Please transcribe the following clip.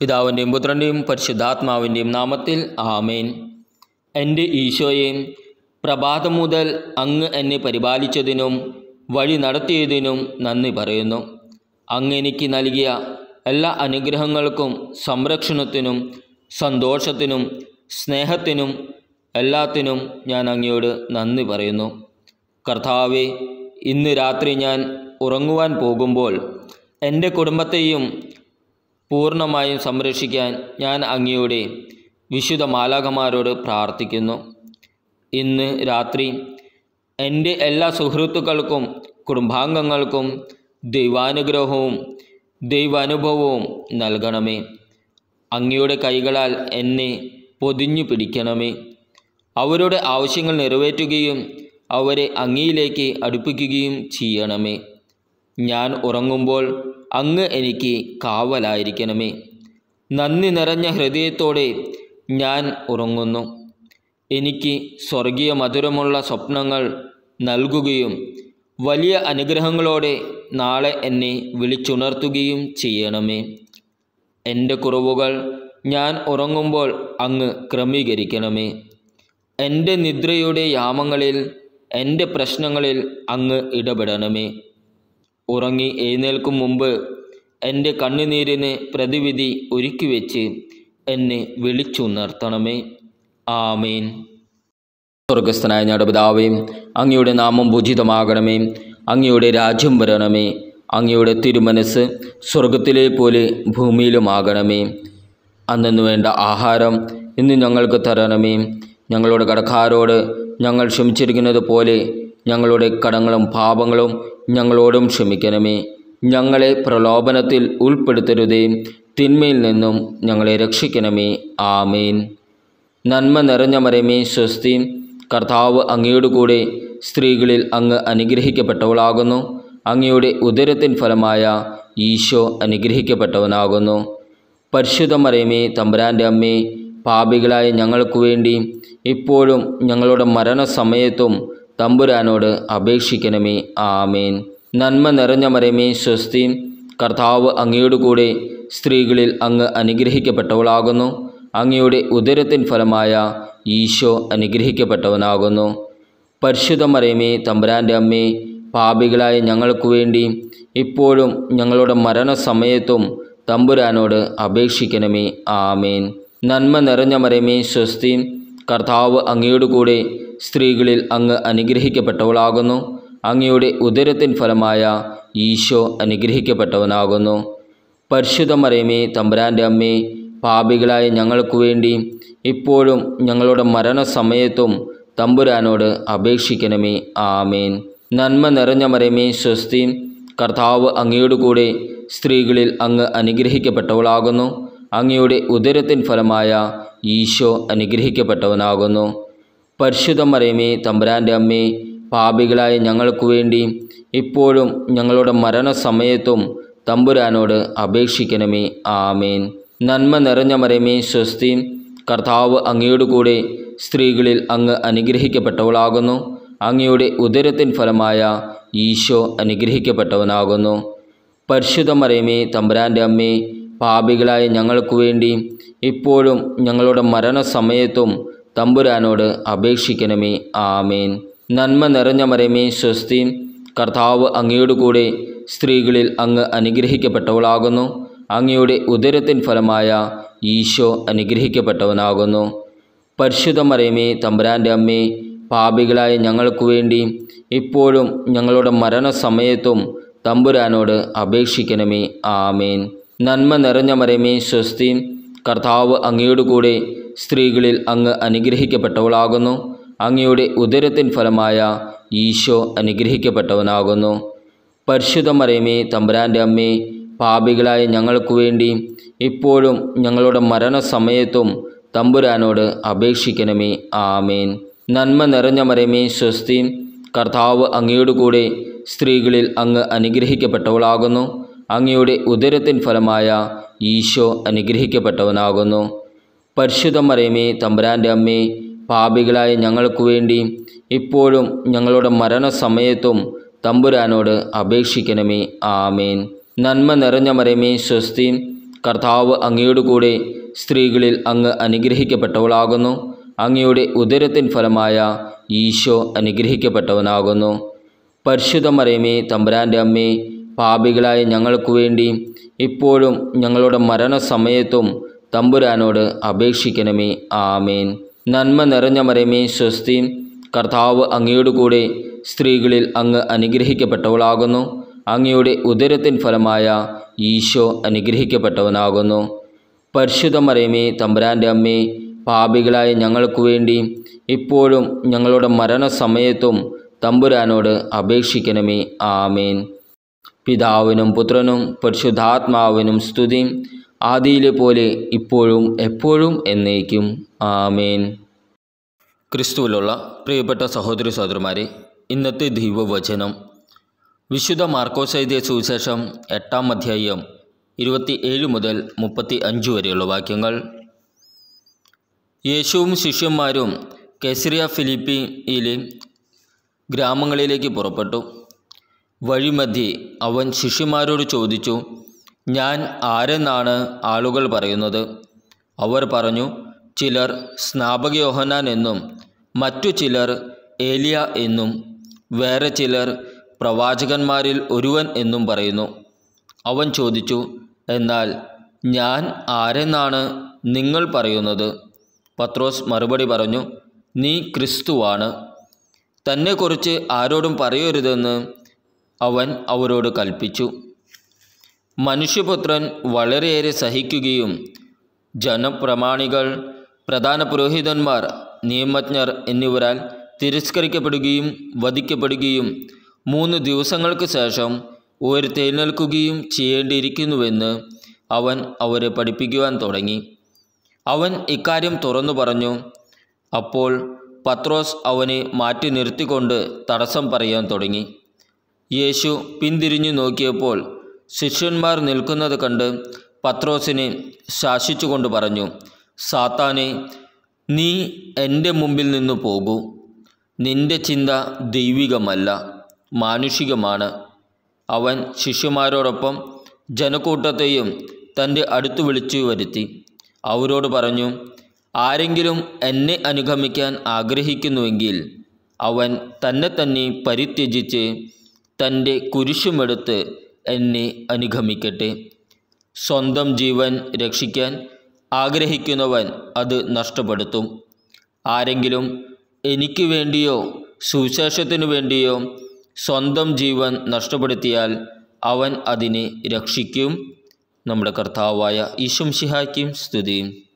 പിതാവിൻ്റെയും പുത്രൻ്റെയും പരിശുദ്ധാത്മാവിൻ്റെയും നാമത്തിൽ ആമേൻ എൻ്റെ ഈശോയെ പ്രഭാതം മുതൽ അങ്ങ് എന്നെ പരിപാലിച്ചതിനും വഴി നടത്തിയതിനും നന്ദി പറയുന്നു അങ്ങ് എനിക്ക് നൽകിയ എല്ലാ അനുഗ്രഹങ്ങൾക്കും സംരക്ഷണത്തിനും സന്തോഷത്തിനും സ്നേഹത്തിനും എല്ലാത്തിനും ഞാൻ അങ്ങയോട് നന്ദി പറയുന്നു കർത്താവെ ഇന്ന് രാത്രി ഞാൻ ഉറങ്ങുവാൻ പോകുമ്പോൾ എൻ്റെ കുടുംബത്തെയും പൂർണ്ണമായും സംരക്ഷിക്കാൻ ഞാൻ അങ്ങയുടെ വിശുദ്ധ മാലാകമാരോട് പ്രാർത്ഥിക്കുന്നു ഇന്ന് രാത്രി എൻ്റെ എല്ലാ സുഹൃത്തുക്കൾക്കും കുടുംബാംഗങ്ങൾക്കും ദൈവാനുഗ്രഹവും ദൈവാനുഭവവും നൽകണമേ അങ്ങയുടെ കൈകളാൽ എന്നെ പൊതിഞ്ഞു പിടിക്കണമേ അവരുടെ ആവശ്യങ്ങൾ നിറവേറ്റുകയും അവരെ അങ്ങയിലേക്ക് അടുപ്പിക്കുകയും ചെയ്യണമേ ഞാൻ ഉറങ്ങുമ്പോൾ അങ്ങ് എനിക്ക് കാവലായിരിക്കണമേ നന്ദി നിറഞ്ഞ ഹൃദയത്തോടെ ഞാൻ ഉറങ്ങുന്നു എനിക്ക് സ്വർഗീയ മധുരമുള്ള സ്വപ്നങ്ങൾ നൽകുകയും വലിയ അനുഗ്രഹങ്ങളോടെ നാളെ എന്നെ വിളിച്ചുണർത്തുകയും ചെയ്യണമേ എൻ്റെ കുറവുകൾ ഞാൻ ഉറങ്ങുമ്പോൾ അങ്ങ് ക്രമീകരിക്കണമേ എൻ്റെ നിദ്രയുടെ യാമങ്ങളിൽ എൻ്റെ പ്രശ്നങ്ങളിൽ അങ്ങ് ഇടപെടണമേ ഉറങ്ങി എഴുന്നേൽക്കും മുമ്പ് എൻ്റെ കണ്ണുനീരിന് പ്രതിവിധി ഒരുക്കി വെച്ച് എന്നെ വിളിച്ചുണർത്തണമേ ആമേൻ സ്വർഗസ്ഥനായ ഞങ്ങളുടെ പിതാവേ അങ്ങയുടെ നാമം പൂജിതമാകണമേ അങ്ങയുടെ രാജ്യം വരണമേ അങ്ങയുടെ തിരുമനസ് സ്വർഗത്തിലെ പോലെ ഭൂമിയിലുമാകണമേ അന്നു വേണ്ട ആഹാരം ഇന്ന് ഞങ്ങൾക്ക് തരണമേ ഞങ്ങളുടെ കടക്കാരോട് ഞങ്ങൾ ക്ഷമിച്ചിരിക്കുന്നത് പോലെ ഞങ്ങളുടെ കടങ്ങളും പാപങ്ങളും ഞങ്ങളോടും ക്ഷമിക്കണമേ ഞങ്ങളെ പ്രലോഭനത്തിൽ ഉൾപ്പെടുത്തരുതേ തിന്മയിൽ നിന്നും ഞങ്ങളെ രക്ഷിക്കണമേ ആമേൻ നന്മ നിറഞ്ഞ മരമേ സ്വസ്തി കർത്താവ് അങ്ങയോട് കൂടെ സ്ത്രീകളിൽ അങ്ങ് അനുഗ്രഹിക്കപ്പെട്ടവളാകുന്നു അങ്ങയുടെ ഉദരത്തിൻ ഫലമായ ഈശോ അനുഗ്രഹിക്കപ്പെട്ടവനാകുന്നു പരിശുദ്ധ മരമേ തമ്പുരാൻ്റെ അമ്മേ പാപികളായ ഞങ്ങൾക്ക് വേണ്ടി ഇപ്പോഴും ഞങ്ങളുടെ മരണസമയത്തും തമ്പുരാനോട് അപേക്ഷിക്കണമേ ആമേൻ നന്മ നിറഞ്ഞ മരമേ സ്വസ്തി കർത്താവ് അങ്ങയോട് കൂടെ സ്ത്രീകളിൽ അങ്ങ് അനുഗ്രഹിക്കപ്പെട്ടവളാകുന്നു അങ്ങയുടെ ഉദരത്തിൻ ഫലമായ ഈശോ അനുഗ്രഹിക്കപ്പെട്ടവനാകുന്നു പരിശുദ്ധ മരമേ തമ്പുരാൻ്റെ അമ്മേ പാപികളായ ഞങ്ങൾക്ക് വേണ്ടി ഇപ്പോഴും ഞങ്ങളുടെ മരണസമയത്തും തമ്പുരാനോട് അപേക്ഷിക്കണമേ ആമേൻ നന്മ നിറഞ്ഞ മരമേ സ്വസ്തി കർത്താവ് അങ്ങയോട് കൂടെ സ്ത്രീകളിൽ അങ്ങ് അനുഗ്രഹിക്കപ്പെട്ടവളാകുന്നു അങ്ങയുടെ ഉദരത്തിൻ ഫലമായ ഈശോ അനുഗ്രഹിക്കപ്പെട്ടവനാകുന്നു പരിശുദ്ധ മരമേ തമ്പുരാൻ്റെ അമ്മേ പാപികളായ ഞങ്ങൾക്ക് വേണ്ടി ഇപ്പോഴും ഞങ്ങളുടെ മരണസമയത്തും തമ്പുരാനോട് അപേക്ഷിക്കണമേ ആമേൻ നന്മ നിറഞ്ഞ മരമേ സ്വസ്തി കർത്താവ് അങ്ങയോട് കൂടെ സ്ത്രീകളിൽ അങ്ങ് അനുഗ്രഹിക്കപ്പെട്ടവളാകുന്നു അങ്ങയുടെ ഉദരത്തിൻ ഫലമായ ഈശോ അനുഗ്രഹിക്കപ്പെട്ടവനാകുന്നു പരിശുദ്ധ മരമേ തമ്പുരാൻ്റെ അമ്മേ പാപികളായ ഞങ്ങൾക്ക് വേണ്ടി ഇപ്പോഴും ഞങ്ങളുടെ മരണസമയത്തും തമ്പുരാനോട് അപേക്ഷിക്കണമേ ആമേൻ നന്മ നിറഞ്ഞ മരമേ സ്വസ്തി കർത്താവ് അങ്ങയോട് കൂടെ സ്ത്രീകളിൽ അങ്ങ് അനുഗ്രഹിക്കപ്പെട്ടവളാകുന്നു അങ്ങയുടെ ഉദരത്തിൻ ഫലമായ ഈശോ അനുഗ്രഹിക്കപ്പെട്ടവനാകുന്നു പരിശുദ്ധ മരമേ തമ്പുരാൻ്റെ അമ്മേ പാപികളായ ഞങ്ങൾക്ക് വേണ്ടി ഇപ്പോഴും ഞങ്ങളുടെ മരണസമയത്തും തമ്പുരാനോട് അപേക്ഷിക്കണമേ ആമേൻ നന്മ നിറഞ്ഞ മരമേ സ്വസ്തി കർത്താവ് അങ്ങയോട് കൂടെ സ്ത്രീകളിൽ അങ്ങ് അനുഗ്രഹിക്കപ്പെട്ടവളാകുന്നു അങ്ങയുടെ ഉദരത്തിൻ ഫലമായ ഈശോ അനുഗ്രഹിക്കപ്പെട്ടവനാകുന്നു പരിശുദ്ധ മരമേ തമ്പുരാൻ്റെ അമ്മേ പാപികളായ ഞങ്ങൾക്ക് വേണ്ടി ഇപ്പോഴും ഞങ്ങളുടെ മരണസമയത്തും തമ്പുരാനോട് അപേക്ഷിക്കണമേ ആമേൻ നന്മ നിറഞ്ഞ മരമേ സ്വസ്തി കർത്താവ് അങ്ങയോട് കൂടെ സ്ത്രീകളിൽ അങ്ങ് അനുഗ്രഹിക്കപ്പെട്ടവളാകുന്നു അങ്ങയുടെ ഉദരത്തിൻ ഫലമായ ഈശോ അനുഗ്രഹിക്കപ്പെട്ടവനാകുന്നു പരിശുദ്ധ മരമേ തമ്പുരാൻ്റെ അമ്മേ പാപികളായ ഞങ്ങൾക്ക് വേണ്ടി ഇപ്പോഴും ഞങ്ങളുടെ മരണസമയത്തും തമ്പുരാനോട് അപേക്ഷിക്കണമേ ആമേൻ നന്മ നിറഞ്ഞ മരമേ സ്വസ്തി കർത്താവ് അങ്ങയോട് കൂടെ സ്ത്രീകളിൽ അങ്ങ് അനുഗ്രഹിക്കപ്പെട്ടവളാകുന്നു അങ്ങയുടെ ഉദരത്തിൻ ഫലമായ ഈശോ അനുഗ്രഹിക്കപ്പെട്ടവനാകുന്നു പരിശുദ്ധ മരമേ തമ്പുരാൻ്റെ അമ്മേ പാപികളായ ഞങ്ങൾക്ക് വേണ്ടി ഇപ്പോഴും ഞങ്ങളുടെ മരണസമയത്തും തമ്പുരാനോട് അപേക്ഷിക്കണമേ ആമേൻ നന്മ നിറഞ്ഞ മരമേ സ്വസ്തി കർത്താവ് അങ്ങയുടെ കൂടെ സ്ത്രീകളിൽ അങ്ങ് അനുഗ്രഹിക്കപ്പെട്ടവളാകുന്നു അങ്ങയുടെ ഉദരത്തിൻ ഫലമായ ഈശോ അനുഗ്രഹിക്കപ്പെട്ടവനാകുന്നു പരിശുദ്ധ മറിയമേ തമ്പുരാൻ്റെ അമ്മേ പാപികളായ ഞങ്ങൾക്ക് വേണ്ടി ഇപ്പോഴും ഞങ്ങളുടെ മരണസമയത്തും തമ്പുരാനോട് അപേക്ഷിക്കണമേ ആമേൻ നന്മ നിറഞ്ഞ മറിയമേ സ്വസ്തി കർത്താവ് അങ്ങയുടെ കൂടെ സ്ത്രീകളിൽ അങ്ങ് അനുഗ്രഹിക്കപ്പെട്ടവളാകുന്നു അങ്ങയുടെ ഉദരത്തിൻ ഫലമായ ഈശോ അനുഗ്രഹിക്കപ്പെട്ടവനാകുന്നു പരിശുദ്ധ മറിയമേ തമ്പുരാൻ്റെ അമ്മേ പാപികളായ ഞങ്ങൾക്ക് വേണ്ടി ഇപ്പോഴും ഞങ്ങളുടെ മരണസമയത്തും തമ്പുരാനോട് അപേക്ഷിക്കണമേ ആമേൻ പിതാവിനും പുത്രനും പരിശുദ്ധാത്മാവിനും സ്തുതി ആദിയിലെ പോലെ ഇപ്പോഴും എപ്പോഴും എന്നേക്കും ആമേൻ ക്രിസ്തുവിലുള്ള പ്രിയപ്പെട്ട സഹോദരി സഹോദരന്മാരെ ഇന്നത്തെ ദൈവവചനം വിശുദ്ധ മാർക്കോസ് എഴുതിയ സുവിശേഷം എട്ടാം അധ്യായം ഇരുപത്തി ഏഴ് മുതൽ മുപ്പത്തി അഞ്ച് വരെയുള്ള വാക്യങ്ങൾ യേശുവും ശിഷ്യന്മാരും കെസറിയ ഫിലിപ്പിയിലെ ഗ്രാമങ്ങളിലേക്ക് പുറപ്പെട്ടു വഴിമധ്യേ അവൻ ശിഷ്യന്മാരോട് ചോദിച്ചു ഞാൻ ആരെന്നാണ് ആളുകൾ പറയുന്നത് അവർ പറഞ്ഞു ചിലർ സ്നാപക യോഹന്നാൻ എന്നും മറ്റു ചിലർ ഏലിയ എന്നും വേറെ ചിലർ പ്രവാചകന്മാരിൽ ഒരുവൻ എന്നും പറയുന്നു അവൻ ചോദിച്ചു എന്നാൽ ഞാൻ ആരെന്നാണ് നിങ്ങൾ പറയുന്നത് പത്രോസ് മറുപടി പറഞ്ഞു നീ ക്രിസ്തുവാണ് തന്നെക്കുറിച്ച് ആരോടും പറയരുതെന്ന് അവൻ അവരോട് കൽപ്പിച്ചു മനുഷ്യപുത്രൻ വളരെയേറെ സഹിക്കുകയും ജനപ്രമാണികൾ പ്രധാന പുരോഹിതന്മാർ നിയമജ്ഞർ എന്നിവരാൽ തിരസ്കരിക്കപ്പെടുകയും വധിക്കപ്പെടുകയും മൂന്ന് ദിവസങ്ങൾക്ക് ശേഷം ഉയർത്തെഴുന്നേൽക്കുകയും ചെയ്യേണ്ടിയിരിക്കുന്നുവെന്ന് അവൻ അവരെ പഠിപ്പിക്കുവാൻ തുടങ്ങി അവൻ ഇക്കാര്യം തുറന്നു പറഞ്ഞു അപ്പോൾ പത്രോസ് അവനെ മാറ്റി നിർത്തിക്കൊണ്ട് തടസ്സം പറയാൻ തുടങ്ങി യേശു പിന്തിരിഞ്ഞു നോക്കിയപ്പോൾ ശിഷ്യന്മാർ നിൽക്കുന്നത് കണ്ട് പത്രോസിനെ ശാസിച്ചുകൊണ്ട് പറഞ്ഞു സാത്താനെ നീ എൻ്റെ മുമ്പിൽ നിന്ന് പോകൂ നിന്റെ ചിന്ത ദൈവികമല്ല മാനുഷികമാണ് അവൻ ശിഷ്യന്മാരോടൊപ്പം ജനക്കൂട്ടത്തെയും തൻ്റെ അടുത്ത് വിളിച്ചു വരുത്തി അവരോട് പറഞ്ഞു ആരെങ്കിലും എന്നെ അനുഗമിക്കാൻ ആഗ്രഹിക്കുന്നുവെങ്കിൽ അവൻ തന്നെ തന്നെ പരിത്യജിച്ച് തൻ്റെ കുരിശുമെടുത്ത് എന്നെ അനുഗമിക്കട്ടെ സ്വന്തം ജീവൻ രക്ഷിക്കാൻ ആഗ്രഹിക്കുന്നവൻ അത് നഷ്ടപ്പെടുത്തും ആരെങ്കിലും എനിക്ക് വേണ്ടിയോ സുവിശേഷത്തിനു വേണ്ടിയോ സ്വന്തം ജീവൻ നഷ്ടപ്പെടുത്തിയാൽ അവൻ അതിനെ രക്ഷിക്കും നമ്മുടെ കർത്താവായ ഈശംഷിഹായ്ക്കും സ്തുതിയും